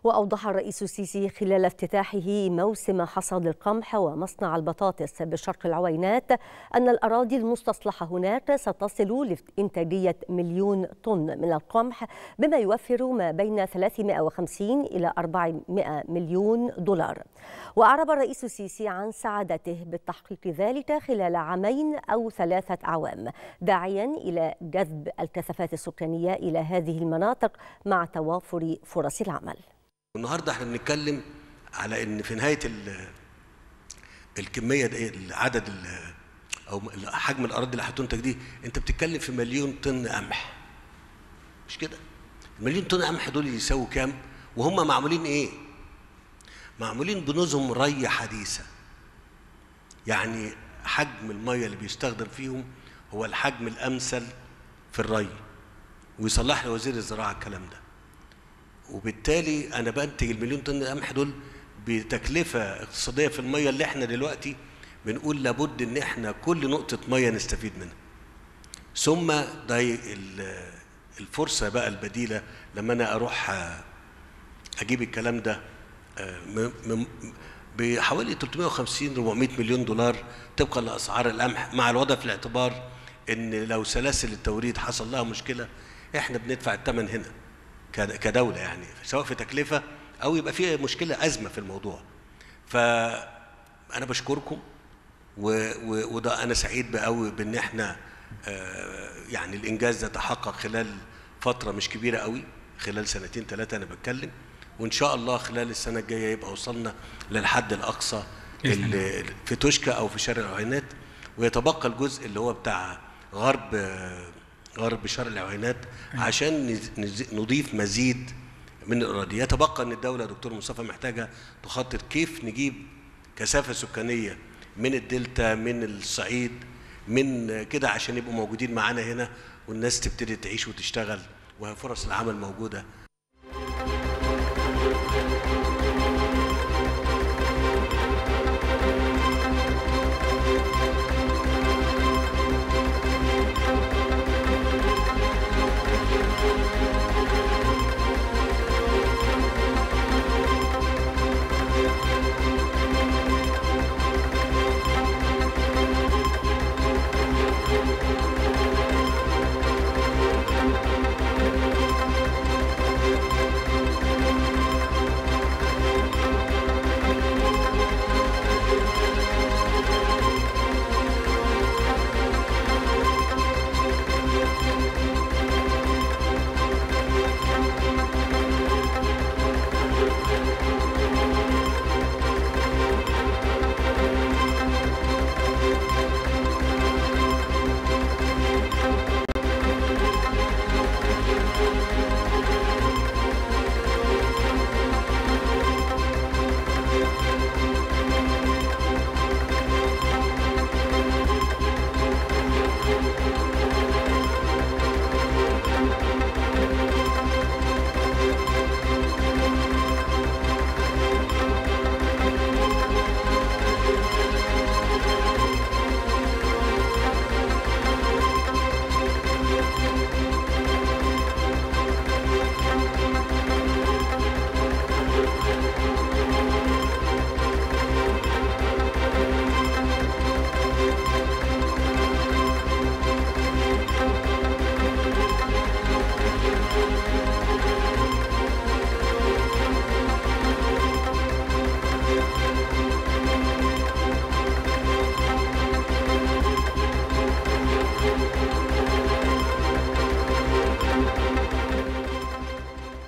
وأوضح الرئيس السيسي خلال افتتاحه موسم حصاد القمح ومصنع البطاطس بشرق العوينات أن الأراضي المستصلحة هناك ستصل لإنتاجية مليون طن من القمح بما يوفر ما بين 350 إلى 400 مليون دولار وأعرب الرئيس السيسي عن سعادته بالتحقيق ذلك خلال عامين أو ثلاثة أعوام داعيا إلى جذب الكثافات السكانية إلى هذه المناطق مع توافر فرص العمل النهارده احنا بنتكلم على ان في نهايه الكميه دي عدد او حجم الاراضي اللي هتنتج دي انت بتتكلم في مليون طن قمح مش كده المليون طن قمح دول يساووا كام وهم معمولين ايه معمولين بنظم ري حديثه يعني حجم الميه اللي بيستخدم فيهم هو الحجم الامثل في الري ويصلح لي وزير الزراعه الكلام ده وبالتالي انا بنتج المليون طن قمح دول بتكلفه اقتصاديه في الميه اللي احنا دلوقتي بنقول لابد ان احنا كل نقطه ميه نستفيد منها ثم ده الفرصه بقى البديله لما انا اروح اجيب الكلام ده بحوالي 350 400 مليون دولار طبقا لاسعار القمح مع الوضع في الاعتبار ان لو سلاسل التوريد حصل لها مشكله احنا بندفع الثمن هنا كدوله يعني سواء في تكلفه او يبقى في مشكله ازمه في الموضوع فانا بشكركم وده انا سعيد قوي بان احنا يعني الانجاز ده تحقق خلال فتره مش كبيره قوي خلال سنتين ثلاثه انا بتكلم وان شاء الله خلال السنه الجايه يبقى وصلنا للحد الاقصى اللي في توشكا او في شارع العينات ويتبقى الجزء اللي هو بتاع غرب غرب شرق العوينات عشان نضيف مزيد من الاراضي يتبقى ان الدوله دكتور مصطفى محتاجه تخطط كيف نجيب كثافه سكانيه من الدلتا من الصعيد من كده عشان يبقوا موجودين معانا هنا والناس تبتدي تعيش وتشتغل وفرص العمل موجوده